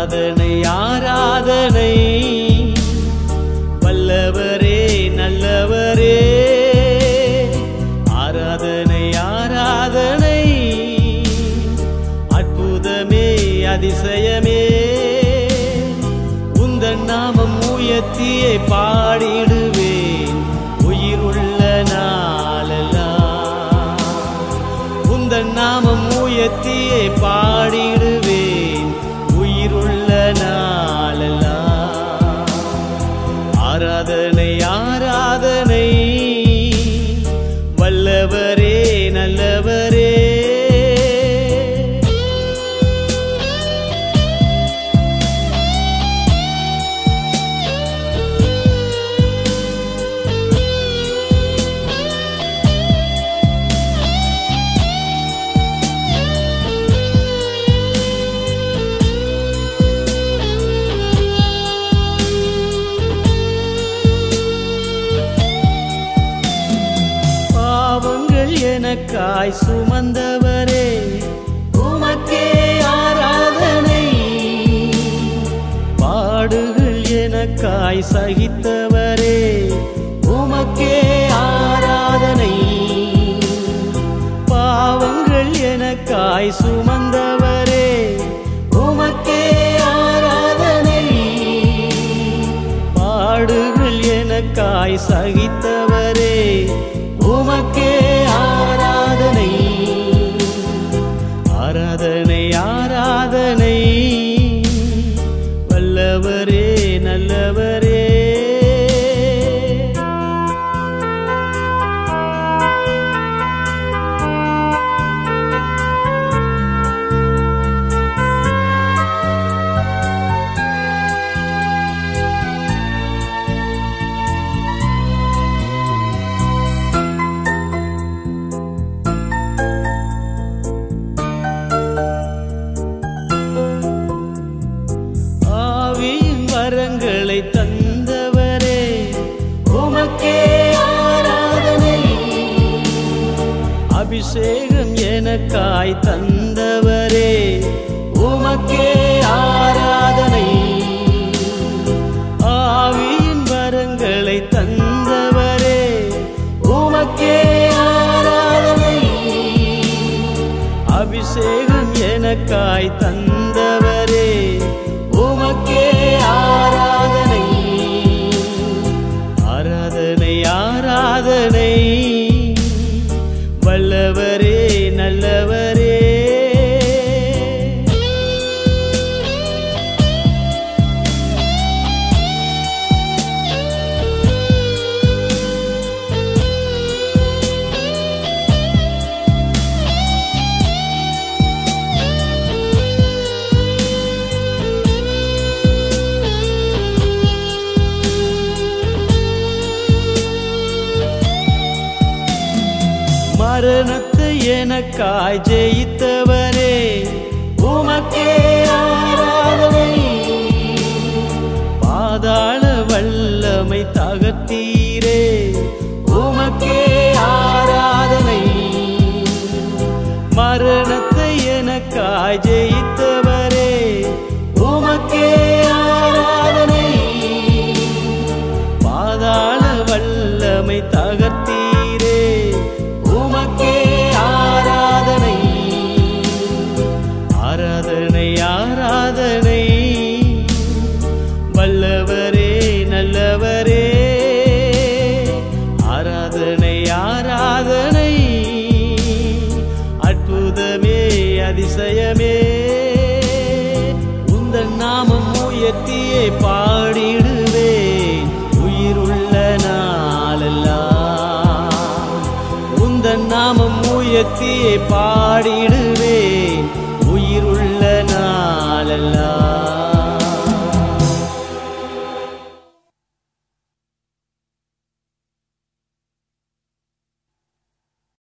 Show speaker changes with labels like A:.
A: ஆராதனை ஆராதனை வல்லவரே நல்லவரே ஆராதனை ஆராதனை அற்புதமே அதிசயமே உந்தன் நாமம் உயர்த்தியே பாடிடுவேன் உயிருள்ள நாளெல்லாம் உந்தன் நாமம் உயர்த்தியே பாடிடுவேன் உயிருள்ள நாளெல்லாம் ஆராதனை ஆராதனை வல்லவரே நல்லவரே பாவங்கள் எனக்காய் சுமந்தவரே உமக்கே ஆராதனை பாடுகள் எனக்காய் சகித்தவரே உமக்கே ஆராதனை பாவங்கள் எனக்காய் சுமந்தவரே உமக்கே ஆராதனை பாடுகள் எனக்காய் சகித்தவரே உமக்கே ஆராதனை ஆராதனை ஆராதனை வல்லவரே நல்லவரே ஆவியின் வரங்களை தந்தவரே உமக்கே ஆராதனை அபிஷேகம் எனக்காய் தந்தவரே உமக்கே ஆராதனை ஆவியின் வரங்களை தந்தவரே உமக்கே ஆராதனை அபிஷேகம் எனக்காய் தந்தவரே உமக்கே ஆராதனை ஆராதனை ஆராதனை வல்லவரே நல்லவரே மரணத்தை எனக்காய் ஜெயித்தவரே உமக்கே ஆராதனை பாதாள வல்லமை தகத்தீரே உமக்கே ஆராதனை மரணத்தை எனக்காய் ஜெயித்தவரே உமக்கே ஆராதனை பாதாள வல்லமை தகர்த்தீரே உமக்கே ஆராதனை ஆராதனை ஆராதனை வல்லவரே நல்லவரே ஆராதனை ஆராதனை அற்புதமே அதிசயமே உந்தன் நாமம் உயர்த்தியே பாடிடுவேன் உயிருள்ள நாளெல்லாம் உந்தன் நாமம் உயர்த்தியே பாடிடுவேன்